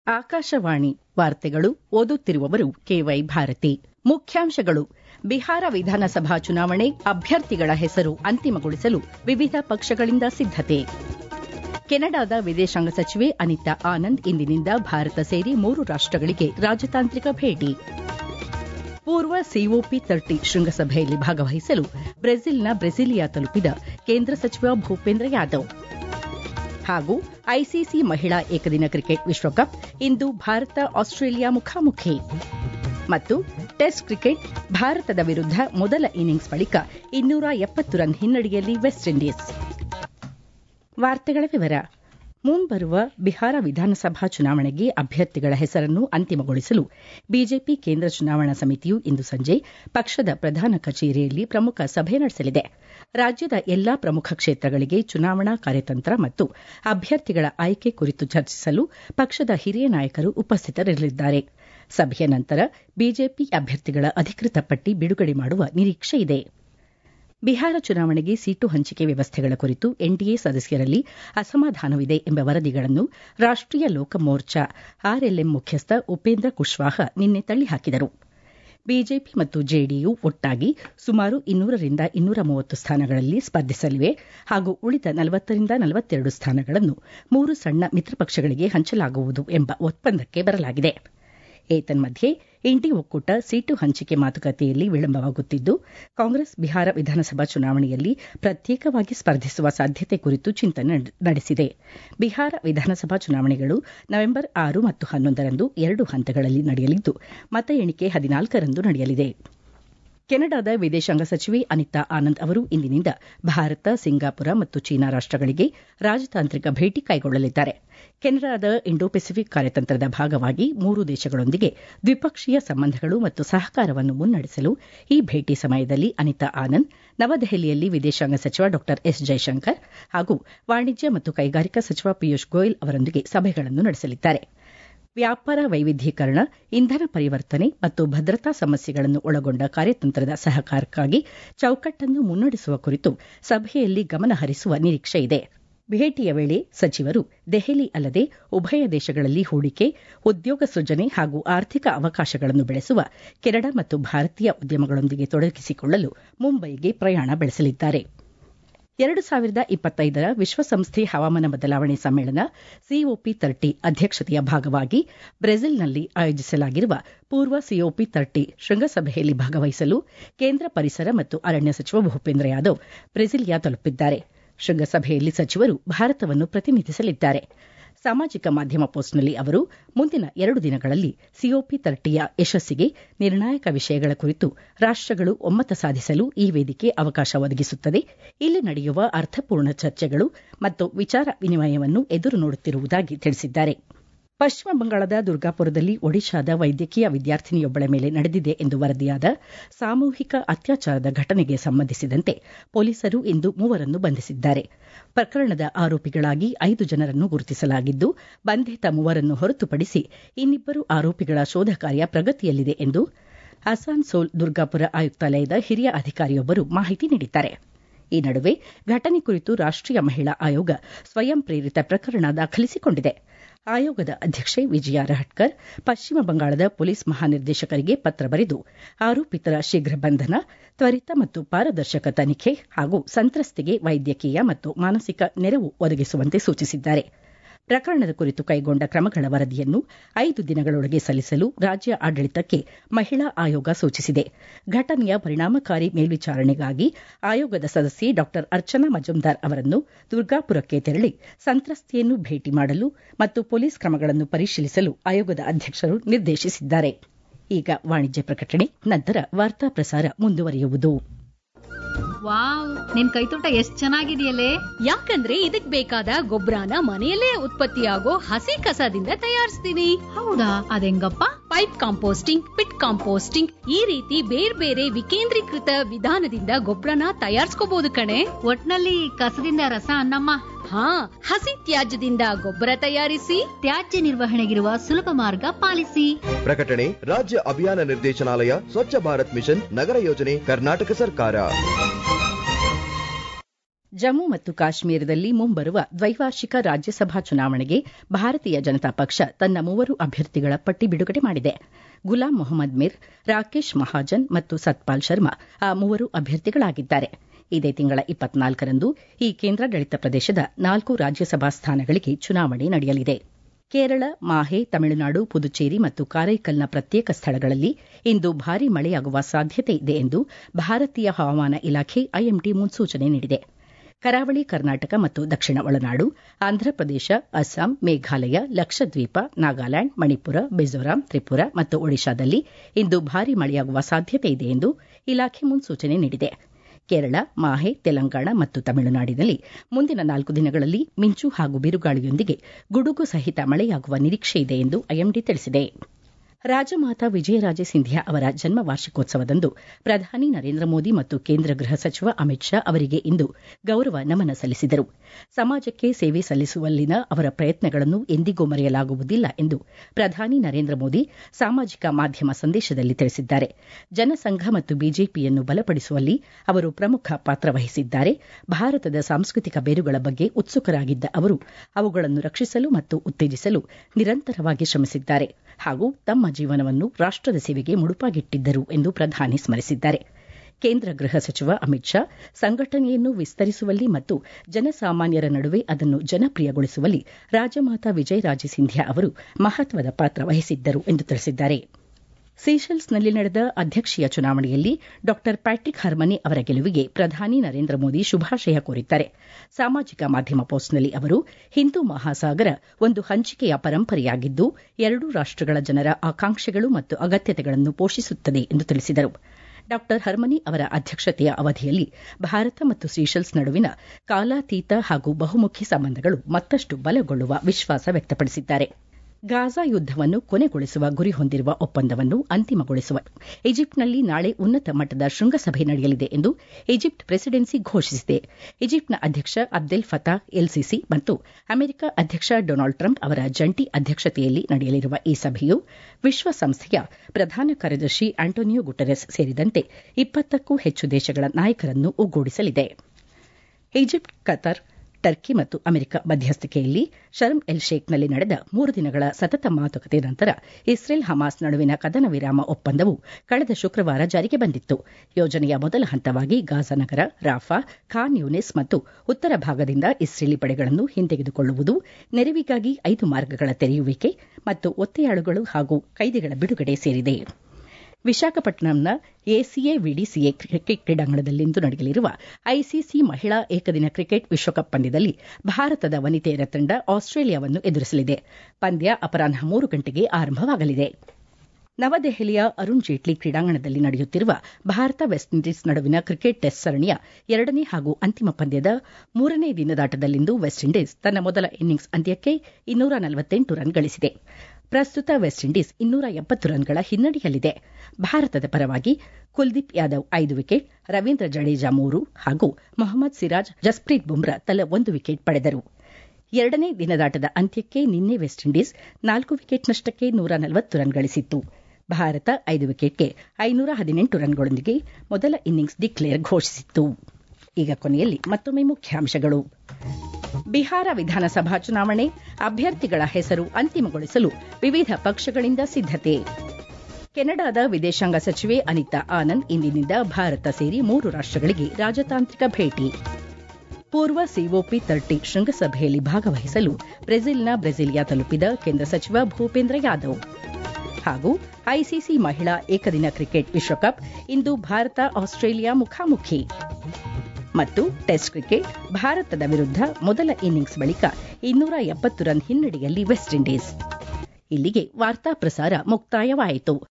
ಆಕಾಶವಾಣಿ ವಾರ್ತೆಗಳು ಓದುತ್ತಿರುವವರು ಕೆವೈ ಭಾರತಿ ಮುಖ್ಯಾಂಶಗಳು ಬಿಹಾರ ವಿಧಾನಸಭಾ ಚುನಾವಣೆ ಅಭ್ಯರ್ಥಿಗಳ ಹೆಸರು ಅಂತಿಮಗೊಳಿಸಲು ವಿವಿಧ ಪಕ್ಷಗಳಿಂದ ಸಿದ್ದತೆ ಕೆನಡಾದ ವಿದೇಶಾಂಗ ಸಚಿವೆ ಅನಿತಾ ಆನಂದ್ ಇಂದಿನಿಂದ ಭಾರತ ಸೇರಿ ಮೂರು ರಾಷ್ಟಗಳಿಗೆ ರಾಜತಾಂತ್ರಿಕ ಭೇಟಿ ಪೂರ್ವ ಸಿಒಪಿ ತರ್ಟಿ ಶೃಂಗಸಭೆಯಲ್ಲಿ ಭಾಗವಹಿಸಲು ಬ್ರೆಜಿಲ್ನ ಬ್ರೆಸಿಲಿಯಾ ತಲುಪಿದ ಕೇಂದ್ರ ಸಚಿವ ಭೂಪೇಂದ್ರ ಯಾದವ್ ಹಾಗೂ ಐಸಿಸಿ ಮಹಿಳಾ ಏಕದಿನ ಕ್ರಿಕೆಟ್ ವಿಶ್ವಕಪ್ ಇಂದು ಭಾರತ ಆಸ್ಟ್ರೇಲಿಯಾ ಮುಖಾಮುಖಿ ಮತ್ತು ಟೆಸ್ಟ್ ಕ್ರಿಕೆಟ್ ಭಾರತದ ವಿರುದ್ಧ ಮೊದಲ ಇನ್ನಿಂಗ್ಸ್ ಬಳಿಕ ಇನ್ನೂರ ಎಪ್ಪತ್ತು ರನ್ ಹಿನ್ನಡೆಯಲ್ಲಿ ವೆಸ್ಟ್ ಇಂಡೀಸ್ ವಾರ್ತೆಗಳ ವಿವರ ಮುಂಬರುವ ಬಿಹಾರ ವಿಧಾನಸಭಾ ಚುನಾವಣೆಗೆ ಅಭ್ಯರ್ಥಿಗಳ ಹೆಸರನ್ನು ಅಂತಿಮಗೊಳಿಸಲು ಬಿಜೆಪಿ ಕೇಂದ್ರ ಚುನಾವಣಾ ಸಮಿತಿಯು ಇಂದು ಸಂಜೆ ಪಕ್ಷದ ಪ್ರಧಾನ ಕಚೇರಿಯಲ್ಲಿ ಪ್ರಮುಖ ಸಭೆ ನಡೆಸಲಿದೆ ರಾಜ್ಯದ ಎಲ್ಲಾ ಪ್ರಮುಖ ಕ್ಷೇತ್ರಗಳಿಗೆ ಚುನಾವಣಾ ಕಾರ್ಯತಂತ್ರ ಮತ್ತು ಅಭ್ಯರ್ಥಿಗಳ ಆಯ್ಕೆ ಕುರಿತು ಚರ್ಚಿಸಲು ಪಕ್ಷದ ಹಿರಿಯ ನಾಯಕರು ಉಪಸ್ಥಿತರಿರಲಿದ್ದಾರೆ ಸಭೆಯ ನಂತರ ಬಿಜೆಪಿ ಅಭ್ಯರ್ಥಿಗಳ ಅಧಿಕೃತ ಪಟ್ಟಿ ಬಿಡುಗಡೆ ಮಾಡುವ ನಿರೀಕ್ಷೆಯಿದೆ ಬಿಹಾರ ಚುನಾವಣೆಗೆ ಸೀಟು ಹಂಚಿಕೆ ವ್ಯವಸ್ಥೆಗಳ ಕುರಿತು ಎನ್ಡಿಎ ಸದಸ್ಯರಲ್ಲಿ ಅಸಮಾಧಾನವಿದೆ ಎಂಬ ವರದಿಗಳನ್ನು ರಾಷ್ಟೀಯ ಲೋಕ ಮೋರ್ಚಾ ಆರ್ಎಲ್ಎಂ ಮುಖ್ಯಸ್ಥ ಉಪೇಂದ್ರ ಕುಶ್ವಾಹ ನಿನ್ನೆ ತಳ್ಳಿಹಾಕಿದರು ಬಿಜೆಪಿ ಮತ್ತು ಜೆಡಿಯು ಒಟ್ಟಾಗಿ ಸುಮಾರು ಇನ್ನೂರರಿಂದ ಇನ್ನೂರ ಮೂವತ್ತು ಸ್ಥಾನಗಳಲ್ಲಿ ಸ್ಪರ್ಧಿಸಲಿವೆ ಹಾಗೂ ಉಳಿದ ನಲವತ್ತರಿಂದ ನಲವತ್ತೆರಡು ಸ್ಥಾನಗಳನ್ನು ಮೂರು ಸಣ್ಣ ಮಿತ್ರಪಕ್ಷಗಳಿಗೆ ಹಂಚಲಾಗುವುದು ಎಂಬ ಒಪ್ಪಂದಕ್ಕೆ ಬರಲಾಗಿದೆ ಏತನ್ಮಧ್ಯೆ ಇಂಡಿ ಒಕ್ಕೂಟ ಸೀಟು ಹಂಚಿಕೆ ಮಾತುಕತೆಯಲ್ಲಿ ವಿಳಂಬವಾಗುತ್ತಿದ್ದು ಕಾಂಗ್ರೆಸ್ ಬಿಹಾರ ವಿಧಾನಸಭಾ ಚುನಾವಣೆಯಲ್ಲಿ ಪ್ರತ್ಯೇಕವಾಗಿ ಸ್ಪರ್ಧಿಸುವ ಸಾಧ್ಯತೆ ಕುರಿತು ಚಿಂತನೆ ನಡೆಸಿದೆ ಬಿಹಾರ ವಿಧಾನಸಭಾ ಚುನಾವಣೆಗಳು ನವೆಂಬರ್ ಆರು ಮತ್ತು ಹನ್ನೊಂದರಂದು ಎರಡು ಹಂತಗಳಲ್ಲಿ ನಡೆಯಲಿದ್ದು ಮತ ಎಣಿಕೆ ಹದಿನಾಲ್ಕರಂದು ನಡೆಯಲಿದೆ ಕೆನಡಾದ ವಿದೇಶಾಂಗ ಸಚಿವೆ ಅನಿತಾ ಆನಂದ್ ಅವರು ಇಂದಿನಿಂದ ಭಾರತ ಸಿಂಗಾಪುರ ಮತ್ತು ಚೀನಾ ರಾಷ್ಟಗಳಿಗೆ ರಾಜತಾಂತ್ರಿಕ ಭೇಟಿ ಕೈಗೊಳ್ಳಲಿದ್ದಾರೆ ಕೆನಡಾದ ಇಂಡೋ ಪೆಸಿಫಿಕ್ ಕಾರ್ಯತಂತ್ರದ ಭಾಗವಾಗಿ ಮೂರು ದೇಶಗಳೊಂದಿಗೆ ದ್ವಿಪಕ್ಷೀಯ ಸಂಬಂಧಗಳು ಮತ್ತು ಸಹಕಾರವನ್ನು ಮುನ್ನಡೆಸಲು ಈ ಭೇಟಿ ಸಮಯದಲ್ಲಿ ಅನಿತಾ ಆನಂದ್ ನವದೆಹಲಿಯಲ್ಲಿ ವಿದೇಶಾಂಗ ಸಚಿವ ಡಾ ಎಸ್ ಜೈಶಂಕರ್ ಹಾಗೂ ವಾಣಿಜ್ಯ ಮತ್ತು ಕೈಗಾರಿಕಾ ಸಚಿವ ಪಿಯೂಷ್ ಗೋಯಲ್ ಅವರೊಂದಿಗೆ ಸಭೆಗಳನ್ನು ನಡೆಸಲಿದ್ದಾರೆ ವ್ಯಾಪಾರ ವೈವಿಧ್ಯೀಕರಣ ಇಂಧನ ಪರಿವರ್ತನೆ ಮತ್ತು ಭದ್ರತಾ ಸಮಸ್ಯೆಗಳನ್ನು ಒಳಗೊಂಡ ಕಾರ್ಯತಂತ್ರದ ಸಹಕಾರಕ್ಕಾಗಿ ಚೌಕಟ್ಟನ್ನು ಮುನ್ನಡೆಸುವ ಕುರಿತು ಸಭೆಯಲ್ಲಿ ಗಮನ ಹರಿಸುವ ನಿರೀಕ್ಷೆಯಿದೆ ಭೇಟಿಯ ವೇಳೆ ಸಚಿವರು ದೆಹಲಿ ಅಲ್ಲದೆ ಉಭಯ ದೇಶಗಳಲ್ಲಿ ಹೂಡಿಕೆ ಉದ್ಯೋಗ ಸೃಜನೆ ಹಾಗೂ ಆರ್ಥಿಕ ಅವಕಾಶಗಳನ್ನು ಬೆಳೆಸುವ ಕೆನಡಾ ಮತ್ತು ಭಾರತೀಯ ಉದ್ಯಮಗಳೊಂದಿಗೆ ತೊಡಗಿಸಿಕೊಳ್ಳಲು ಮುಂಬೈಗೆ ಪ್ರಯಾಣ ಬೆಳೆಸಲಿದ್ದಾರೆ ಎರಡು ಸಾವಿರದ ಇಪ್ಪತ್ತೈದರ ವಿಶ್ವಸಂಸ್ಥೆ ಹವಾಮಾನ ಬದಲಾವಣೆ ಸಮ್ಮೇಳನ ಸಿಒಪಿ ತರ್ಟಿ ಅಧ್ಯಕ್ಷತೆಯ ಭಾಗವಾಗಿ ಬ್ರೆಜಿಲ್ನಲ್ಲಿ ಆಯೋಜಿಸಲಾಗಿರುವ ಪೂರ್ವ ಸಿಒಪಿ ತರ್ಟಿ ಶೃಂಗಸಭೆಯಲ್ಲಿ ಭಾಗವಹಿಸಲು ಕೇಂದ್ರ ಪರಿಸರ ಮತ್ತು ಅರಣ್ಯ ಸಚಿವ ಭೂಪೇಂದ್ರ ಯಾದವ್ ಬ್ರೆಜಿಲಿಯಾ ತಲುಪಿದ್ದಾರೆ ಶೃಂಗಸಭೆಯಲ್ಲಿ ಸಚಿವರು ಭಾರತವನ್ನು ಪ್ರತಿನಿಧಿಸಲಿದ್ದಾರೆ ಸಾಮಾಜಿಕ ಮಾಧ್ಯಮ ಪೋಸ್ಟ್ನಲ್ಲಿ ಅವರು ಮುಂದಿನ ಎರಡು ದಿನಗಳಲ್ಲಿ ಸಿಒಪಿ ತರ್ಟಿಯ ಯಶಸ್ಸಿಗೆ ನಿರ್ಣಾಯಕ ವಿಷಯಗಳ ಕುರಿತು ರಾಷ್ಟಗಳು ಒಮ್ಮತ ಸಾಧಿಸಲು ಈ ವೇದಿಕೆ ಅವಕಾಶ ಒದಗಿಸುತ್ತದೆ ಇಲ್ಲಿ ನಡೆಯುವ ಅರ್ಥಪೂರ್ಣ ಚರ್ಚೆಗಳು ಮತ್ತು ವಿಚಾರ ವಿನಿಮಯವನ್ನು ಎದುರು ನೋಡುತ್ತಿರುವುದಾಗಿ ತಿಳಿಸಿದ್ದಾರೆ ಪಶ್ಚಿಮ ಬಂಗಾಳದ ದುರ್ಗಾಪುರದಲ್ಲಿ ಒಡಿಶಾದ ವೈದ್ಯಕೀಯ ವಿದ್ಯಾರ್ಥಿನಿಯೊಬ್ಬಳ ಮೇಲೆ ನಡೆದಿದೆ ಎಂದು ವರದಿಯಾದ ಸಾಮೂಹಿಕ ಅತ್ಯಾಚಾರದ ಘಟನೆಗೆ ಸಂಬಂಧಿಸಿದಂತೆ ಪೊಲೀಸರು ಇಂದು ಮೂವರನ್ನು ಬಂಧಿಸಿದ್ದಾರೆ ಪ್ರಕರಣದ ಆರೋಪಿಗಳಾಗಿ ಐದು ಜನರನ್ನು ಗುರುತಿಸಲಾಗಿದ್ದು ಬಂಧಿತ ಮೂವರನ್ನು ಹೊರತುಪಡಿಸಿ ಇನ್ನಿಬ್ಬರು ಆರೋಪಿಗಳ ಶೋಧ ಕಾರ್ಯ ಪ್ರಗತಿಯಲ್ಲಿದೆ ಎಂದು ಅಸಾನ್ಸೋಲ್ ದುರ್ಗಾಪುರ ಆಯುಕ್ತಾಲಯದ ಹಿರಿಯ ಅಧಿಕಾರಿಯೊಬ್ಬರು ಮಾಹಿತಿ ನೀಡಿದ್ದಾರೆ ಈ ನಡುವೆ ಘಟನೆ ಕುರಿತು ರಾಷ್ಟೀಯ ಮಹಿಳಾ ಆಯೋಗ ಸ್ವಯಂ ಪ್ರೇರಿತ ಪ್ರಕರಣ ದಾಖಲಿಸಿಕೊಂಡಿದೆ ಆಯೋಗದ ಅಧ್ಯಕ್ಷೆ ವಿಜಯ ರಹಟ್ಕರ್ ಪಶ್ಚಿಮ ಬಂಗಾಳದ ಪೊಲೀಸ್ ಮಹಾನಿರ್ದೇಶಕರಿಗೆ ಪತ್ರ ಬರೆದು ಆರೋಪಿತರ ಶೀಘ್ರ ಬಂಧನ ತ್ವರಿತ ಮತ್ತು ಪಾರದರ್ಶಕ ತನಿಖೆ ಹಾಗೂ ಸಂತ್ರಸ್ತೆಗೆ ವೈದ್ಯಕೀಯ ಮತ್ತು ಮಾನಸಿಕ ನೆರವು ಒದಗಿಸುವಂತೆ ಸೂಚಿಸಿದ್ದಾರೆ ಪ್ರಕರಣದ ಕುರಿತು ಕೈಗೊಂಡ ಕ್ರಮಗಳ ವರದಿಯನ್ನು ಐದು ದಿನಗಳೊಳಗೆ ಸಲ್ಲಿಸಲು ರಾಜ್ಯ ಆಡಳಿತಕ್ಕೆ ಮಹಿಳಾ ಆಯೋಗ ಸೂಚಿಸಿದೆ ಘಟನೆಯ ಪರಿಣಾಮಕಾರಿ ಮೇಲ್ವಿಚಾರಣೆಗಾಗಿ ಆಯೋಗದ ಸದಸ್ಯೆ ಡಾ ಅರ್ಚನಾ ಮಜುಮ್ದಾರ್ ಅವರನ್ನು ದುರ್ಗಾಪುರಕ್ಕೆ ತೆರಳಿ ಸಂತ್ರಸ್ತೆಯನ್ನು ಭೇಟಿ ಮಾಡಲು ಮತ್ತು ಪೊಲೀಸ್ ಕ್ರಮಗಳನ್ನು ಪರಿಶೀಲಿಸಲು ಆಯೋಗದ ಅಧ್ಯಕ್ಷರು ನಿರ್ದೇಶಿಸಿದ್ದಾರೆ ಈಗ ವಾಣಿಜ್ಯ ಪ್ರಕಟಣೆ ನಂತರ ವಾರ್ತಾ ಪ್ರಸಾರ ಮುಂದುವರಿಯುವುದು ವಾವ್ ನಿನ್ ಕೈತೋಟ ಎಷ್ಟ್ ಚೆನ್ನಾಗಿದೆಯಲ್ಲೇ ಯಾಕಂದ್ರೆ ಇದಕ್ ಬೇಕಾದ ಗೊಬ್ಬರನ ಮನೆಯಲ್ಲೇ ಉತ್ಪತ್ತಿಯಾಗೋ ಹಸಿ ಕಸದಿಂದ ತಯಾರಿಸ್ತೀನಿ ಹೌದಾ ಅದೆಂಗಪ್ಪ ಪೈಪ್ ಕಾಂಪೋಸ್ಟಿಂಗ್ ಪಿಟ್ ಕಾಂಪೋಸ್ಟಿಂಗ್ ಈ ರೀತಿ ಬೇರೆ ಬೇರೆ ವಿಕೇಂದ್ರೀಕೃತ ವಿಧಾನದಿಂದ ಗೊಬ್ಬರನ ತಯಾರಿಸ್ಕೋಬಹುದು ಕಣೆ ಒಟ್ನಲ್ಲಿ ಕಸದಿಂದ ರಸ ಅನ್ನಮ್ಮ ಹಾ ಹಸಿ ತ್ಯಾಜ್ಯದಿಂದ ಗೊಬ್ಬರ ತಯಾರಿಸಿ ತ್ಯಾಜ್ಯ ನಿರ್ವಹಣೆಗಿರುವ ಸುಲಭ ಮಾರ್ಗ ಪಾಲಿಸಿ ಪ್ರಕಟಣೆ ರಾಜ್ಯ ಅಭಿಯಾನ ನಿರ್ದೇಶನಾಲಯ ಸ್ವಚ್ಛ ಭಾರತ್ ಮಿಷನ್ ನಗರ ಯೋಜನೆ ಕರ್ನಾಟಕ ಸರ್ಕಾರ ಜಮ್ಮು ಮತ್ತು ಕಾಶ್ಮೀರದಲ್ಲಿ ಮುಂಬರುವ ದ್ವೈವಾರ್ಷಿಕ ರಾಜ್ಯಸಭಾ ಚುನಾವಣೆಗೆ ಭಾರತೀಯ ಜನತಾ ಪಕ್ಷ ತನ್ನ ಮೂವರು ಅಭ್ಯರ್ಥಿಗಳ ಪಟ್ಟಿ ಬಿಡುಗಡೆ ಮಾಡಿದೆ ಗುಲಾಂ ಮೊಹಮ್ಮದ್ ಮಿರ್ ರಾಕೇಶ್ ಮಹಾಜನ್ ಮತ್ತು ಸತ್ಪಾಲ್ ಶರ್ಮಾ ಆ ಮೂವರು ಅಭ್ಯರ್ಥಿಗಳಾಗಿದ್ದಾರೆ ಇದೇ ತಿಂಗಳ ಇಪ್ಪತ್ನಾಲ್ಕರಂದು ಈ ಕೇಂದ್ರಾಡಳಿತ ಪ್ರದೇಶದ ನಾಲ್ಕು ರಾಜ್ಯಸಭಾ ಸ್ಥಾನಗಳಿಗೆ ಚುನಾವಣೆ ನಡೆಯಲಿದೆ ಕೇರಳ ಮಾಹೆ ತಮಿಳುನಾಡು ಪುದುಚೇರಿ ಮತ್ತು ಕಾರೈಕಲ್ನ ಪ್ರತ್ಯೇಕ ಸ್ಥಳಗಳಲ್ಲಿ ಇಂದು ಭಾರೀ ಮಳೆಯಾಗುವ ಸಾಧ್ಯತೆ ಇದೆ ಎಂದು ಭಾರತೀಯ ಹವಾಮಾನ ಇಲಾಖೆ ಐಎಂಡಿ ಮುನ್ಸೂಚನೆ ನೀಡಿದೆ ಕರಾವಳಿ ಕರ್ನಾಟಕ ಮತ್ತು ದಕ್ಷಿಣ ಒಳನಾಡು ಆಂಧ್ರಪ್ರದೇಶ ಅಸ್ಸಾಂ ಮೇಘಾಲಯ ಲಕ್ಷದ್ವೀಪ ನಾಗಾಲ್ಯಾಂಡ್ ಮಣಿಪುರ ಮಿಜೋರಾಂ ತ್ರಿಪುರಾ ಮತ್ತು ಒಡಿಶಾದಲ್ಲಿ ಇಂದು ಭಾರೀ ಮಳೆಯಾಗುವ ಸಾಧ್ಯತೆ ಇದೆ ಎಂದು ಇಲಾಖೆ ಮುನ್ಸೂಚನೆ ನೀಡಿದೆ ಕೇರಳ ಮಾಹೆ ತೆಲಂಗಾಣ ಮತ್ತು ತಮಿಳುನಾಡಿನಲ್ಲಿ ಮುಂದಿನ ನಾಲ್ಕು ದಿನಗಳಲ್ಲಿ ಮಿಂಚು ಹಾಗೂ ಬಿರುಗಾಳಿಯೊಂದಿಗೆ ಗುಡುಗು ಸಹಿತ ಮಳೆಯಾಗುವ ನಿರೀಕ್ಷೆ ಇದೆ ಎಂದು ಐಎಂಡಿ ತಿಳಿಸಿದೆ ರಾಜಮಾತಾ ವಿಜಯರಾಜೆ ಸಿಂಧಿಯಾ ಅವರ ಜನ್ಮ ವಾರ್ಷಿಕೋತ್ಸವದಂದು ಪ್ರಧಾನಿ ನರೇಂದ್ರ ಮೋದಿ ಮತ್ತು ಕೇಂದ್ರ ಗೃಹ ಸಚಿವ ಅಮಿತ್ ಶಾ ಅವರಿಗೆ ಇಂದು ಗೌರವ ನಮನ ಸಲ್ಲಿಸಿದರು ಸಮಾಜಕ್ಕೆ ಸೇವೆ ಸಲ್ಲಿಸುವಲ್ಲಿನ ಅವರ ಪ್ರಯತ್ನಗಳನ್ನು ಎಂದಿಗೂ ಮರೆಯಲಾಗುವುದಿಲ್ಲ ಎಂದು ಪ್ರಧಾನಿ ನರೇಂದ್ರ ಮೋದಿ ಸಾಮಾಜಿಕ ಮಾಧ್ಯಮ ಸಂದೇಶದಲ್ಲಿ ತಿಳಿಸಿದ್ದಾರೆ ಜನಸಂಘ ಮತ್ತು ಬಿಜೆಪಿಯನ್ನು ಬಲಪಡಿಸುವಲ್ಲಿ ಅವರು ಪ್ರಮುಖ ಪಾತ್ರ ವಹಿಸಿದ್ದಾರೆ ಭಾರತದ ಸಾಂಸ್ಕೃತಿಕ ಬೇರುಗಳ ಬಗ್ಗೆ ಉತ್ಸುಕರಾಗಿದ್ದ ಅವರು ಅವುಗಳನ್ನು ರಕ್ಷಿಸಲು ಮತ್ತು ಉತ್ತೇಜಿಸಲು ನಿರಂತರವಾಗಿ ಶ್ರಮಿಸಿದ್ದಾರೆ ಹಾಗೂ ತಮ್ಮ ಜೀವನವನ್ನು ರಾಷ್ಟದ ಸೇವೆಗೆ ಮುಡುಪಾಗಿಟ್ಟಿದ್ದರು ಎಂದು ಪ್ರಧಾನಿ ಸ್ಮರಿಸಿದ್ದಾರೆ ಕೇಂದ್ರ ಗೃಹ ಸಚಿವ ಅಮಿತ್ ಶಾ ಸಂಘಟನೆಯನ್ನು ವಿಸ್ತರಿಸುವಲ್ಲಿ ಮತ್ತು ಜನಸಾಮಾನ್ಯರ ನಡುವೆ ಅದನ್ನು ಜನಪ್ರಿಯಗೊಳಿಸುವಲ್ಲಿ ರಾಜಮಾತಾ ವಿಜಯರಾಜೆ ಸಿಂಧಿಯಾ ಅವರು ಮಹತ್ವದ ಪಾತ್ರ ವಹಿಸಿದ್ದರು ಎಂದು ತಿಳಿಸಿದ್ದಾರೆ ಸೀಶೆಲ್ಸ್ನಲ್ಲಿ ನಡೆದ ಅಧ್ಯಕ್ಷೀಯ ಚುನಾವಣೆಯಲ್ಲಿ ಡಾ ಪ್ಯಾಟ್ರಿಕ್ ಹರ್ಮನಿ ಅವರ ಗೆಲುವಿಗೆ ಪ್ರಧಾನಿ ನರೇಂದ್ರ ಮೋದಿ ಶುಭಾಶಯ ಕೋರಿದ್ದಾರೆ ಸಾಮಾಜಿಕ ಮಾಧ್ಯಮ ಪೋಸ್ಟ್ನಲ್ಲಿ ಅವರು ಹಿಂದೂ ಮಹಾಸಾಗರ ಒಂದು ಹಂಚಿಕೆಯ ಪರಂಪರೆಯಾಗಿದ್ದು ಎರಡೂ ರಾಷ್ಟಗಳ ಜನರ ಆಕಾಂಕ್ಷೆಗಳು ಮತ್ತು ಅಗತ್ಯತೆಗಳನ್ನು ಪೋಷಿಸುತ್ತದೆ ಎಂದು ತಿಳಿಸಿದರು ಡಾ ಹರ್ಮನಿ ಅವರ ಅಧ್ಯಕ್ಷತೆಯ ಅವಧಿಯಲ್ಲಿ ಭಾರತ ಮತ್ತು ಸೀಶೆಲ್ಸ್ ನಡುವಿನ ಕಾಲಾತೀತ ಹಾಗೂ ಬಹುಮುಖಿ ಸಂಬಂಧಗಳು ಮತ್ತಷ್ಟು ಬಲಗೊಳ್ಳುವ ವಿಶ್ವಾಸ ವ್ಯಕ್ತಪಡಿಸಿದ್ದಾರೆ ಗಾಜಾ ಯುದ್ದವನ್ನು ಕೊನೆಗೊಳಿಸುವ ಗುರಿ ಹೊಂದಿರುವ ಒಪ್ಪಂದವನ್ನು ಅಂತಿಮಗೊಳಿಸುವ ಈಜಿಪ್ಟ್ನಲ್ಲಿ ನಾಳೆ ಉನ್ನತ ಮಟ್ಟದ ಶೃಂಗಸಭೆ ನಡೆಯಲಿದೆ ಎಂದು ಈಜಿಪ್ಟ್ ಪ್ರೆಸಿಡೆನ್ಸಿ ಘೋಷಿಸಿದೆ ಈಜಿಪ್ಟ್ನ ಅಧ್ಯಕ್ಷ ಅಬ್ದೆಲ್ ಫತಾ ಎಲ್ಸಿಸಿ ಮತ್ತು ಅಮೆರಿಕ ಅಧ್ಯಕ್ಷ ಡೊನಾಲ್ಡ್ ಟ್ರಂಪ್ ಅವರ ಜಂಟಿ ಅಧ್ಯಕ್ಷತೆಯಲ್ಲಿ ನಡೆಯಲಿರುವ ಈ ಸಭೆಯು ವಿಶ್ವಸಂಸ್ಥೆಯ ಪ್ರಧಾನ ಕಾರ್ಯದರ್ಶಿ ಆಂಟೋನಿಯೋ ಗುಟೆರೆಸ್ ಸೇರಿದಂತೆ ಇಪ್ಪತ್ತಕ್ಕೂ ಹೆಚ್ಚು ದೇಶಗಳ ನಾಯಕರನ್ನು ಒಗ್ಗೂಡಿಸಲಿದೆ ಈಜಿಪ್ಟ್ ಕತಾರ್ ಟರ್ಕಿ ಮತ್ತು ಅಮೆರಿಕ ಮಧ್ಯಸ್ಥಿಕೆಯಲ್ಲಿ ಶರ್ಮ್ ಎಲ್ ಶೇಖ್ನಲ್ಲಿ ನಡೆದ ಮೂರು ದಿನಗಳ ಸತತ ಮಾತುಕತೆ ನಂತರ ಇಸ್ರೇಲ್ ಹಮಾಸ್ ನಡುವಿನ ಕದನ ವಿರಾಮ ಒಪ್ಪಂದವು ಕಳೆದ ಶುಕ್ರವಾರ ಜಾರಿಗೆ ಬಂದಿತ್ತು ಯೋಜನೆಯ ಮೊದಲ ಹಂತವಾಗಿ ಗಾಜಾ ನಗರ ರಾಫಾ ಖಾನ್ ಯೂನಿಸ್ ಮತ್ತು ಉತ್ತರ ಭಾಗದಿಂದ ಇಸ್ರೇಲಿ ಪಡೆಗಳನ್ನು ಹಿಂತೆಗೆದುಕೊಳ್ಳುವುದು ನೆರವಿಗಾಗಿ ಐದು ಮಾರ್ಗಗಳ ತೆರೆಯುವಿಕೆ ಮತ್ತು ಒತ್ತೆಯಾಳುಗಳು ಹಾಗೂ ಕೈದಿಗಳ ಬಿಡುಗಡೆ ಸೇರಿದೆ ವಿಶಾಖಪಟ್ಟಣಂನ ಎಸಿಎ ವಿಡಿಸಿಎ ಕ್ರಿಕೆಟ್ ಕ್ರೀಡಾಂಗಣದಲ್ಲಿಂದು ನಡೆಯಲಿರುವ ಐಸಿಸಿ ಮಹಿಳಾ ಏಕದಿನ ಕ್ರಿಕೆಟ್ ವಿಶ್ವಕಪ್ ಪಂದ್ಯದಲ್ಲಿ ಭಾರತದ ವನಿತೆಯರ ತಂಡ ಆಸ್ಟ್ರೇಲಿಯಾವನ್ನು ಎದುರಿಸಲಿದೆ ಪಂದ್ಯ ಅಪರಾಹ್ನ ಮೂರು ಗಂಟೆಗೆ ಆರಂಭವಾಗಲಿದೆ ನವದೆಹಲಿಯ ಅರುಣ್ ಜೇಟ್ಲಿ ಕ್ರೀಡಾಂಗಣದಲ್ಲಿ ನಡೆಯುತ್ತಿರುವ ಭಾರತ ವೆಸ್ಟ್ ಇಂಡೀಸ್ ನಡುವಿನ ಕ್ರಿಕೆಟ್ ಟೆಸ್ಟ್ ಸರಣಿಯ ಎರಡನೇ ಹಾಗೂ ಅಂತಿಮ ಪಂದ್ಯದ ಮೂರನೇ ದಿನದಾಟದಲ್ಲಿಂದು ವೆಸ್ಟ್ ಇಂಡೀಸ್ ತನ್ನ ಮೊದಲ ಇನ್ನಿಂಗ್ಸ್ ಅಂತ್ಯಕ್ಕೆ ಇನ್ನೂರ ನಲವತ್ತೆಂಟು ರನ್ ಗಳಿಸಿದೆ ಪ್ರಸ್ತುತ ವೆಸ್ಟ್ ಇಂಡೀಸ್ ಇನ್ನೂರ ಎಪ್ಪತ್ತು ರನ್ಗಳ ಹಿನ್ನಡೆಯಲ್ಲಿದೆ ಭಾರತದ ಪರವಾಗಿ ಕುಲ್ದೀಪ್ ಯಾದವ್ ಐದು ವಿಕೆಟ್ ರವೀಂದ್ರ ಜಡೇಜಾ ಮೂರು ಹಾಗೂ ಮೊಹಮ್ಮದ್ ಸಿರಾಜ್ ಜಸ್ಪ್ರೀತ್ ಬುಮ್ರಾ ತಲಾ ಒಂದು ವಿಕೆಟ್ ಪಡೆದರು ಎರಡನೇ ದಿನದಾಟದ ಅಂತ್ಯಕ್ಕೆ ನಿನ್ನೆ ವೆಸ್ಟ್ ಇಂಡೀಸ್ ನಾಲ್ಕು ವಿಕೆಟ್ ನಷ್ಟಕ್ಕೆ ನೂರ ನಲವತ್ತು ರನ್ ಗಳಿಸಿತ್ತು ಭಾರತ ಐದು ವಿಕೆಟ್ಗೆ ಐನೂರ ಹದಿನೆಂಟು ರನ್ಗಳೊಂದಿಗೆ ಮೊದಲ ಇನ್ನಿಂಗ್ಸ್ ಡಿಕ್ಲೇರ್ ಘೋಷಿಸಿತ್ತು ಈಗ ಕೊನೆಯಲ್ಲಿ ಮತ್ತೊಮ್ಮೆ ಮುಖ್ಯಾಂಶಗಳು ಬಿಹಾರ ವಿಧಾನಸಭಾ ಚುನಾವಣೆ ಅಭ್ಯರ್ಥಿಗಳ ಹೆಸರು ಅಂತಿಮಗೊಳಿಸಲು ವಿವಿಧ ಪಕ್ಷಗಳಿಂದ ಸಿದ್ದತೆ ಕೆನಡಾದ ವಿದೇಶಾಂಗ ಸಚಿವೆ ಅನಿತಾ ಆನಂದ್ ಇಂದಿನಿಂದ ಭಾರತ ಸೇರಿ ಮೂರು ರಾಷ್ಟಗಳಿಗೆ ರಾಜತಾಂತ್ರಿಕ ಭೇಟಿ ಪೂರ್ವ ಸಿಒಪಿ ತರ್ಟಿ ಶೃಂಗಸಭೆಯಲ್ಲಿ ಭಾಗವಹಿಸಲು ಬ್ರೆಜಿಲ್ನ ಬ್ರೆಜಿಲಿಯಾ ತಲುಪಿದ ಕೇಂದ್ರ ಸಚಿವ ಭೂಪೇಂದ್ರ ಯಾದವ್ ಹಾಗೂ ಐಸಿಸಿ ಮಹಿಳಾ ಏಕದಿನ ಕ್ರಿಕೆಟ್ ವಿಶ್ವಕಪ್ ಇಂದು ಭಾರತ ಆಸ್ಟ್ರೇಲಿಯಾ ಮುಖಾಮುಖಿ ಮತ್ತು ಟೆಸ್ಟ್ ಕ್ರಿಕೆಟ್ ಭಾರತದ ವಿರುದ್ಧ ಮೊದಲ ಇನ್ನಿಂಗ್ಸ್ ಬಳಿಕ ಇನ್ನೂರ ಎಪ್ಪತ್ತು ರನ್ ಹಿನ್ನಡೆಯಲ್ಲಿ ವೆಸ್ಟ್ ಇಂಡೀಸ್ ಇಲ್ಲಿಗೆ ವಾರ್ತಾ ಪ್ರಸಾರ ಮುಕ್ತಾಯವಾಯಿತು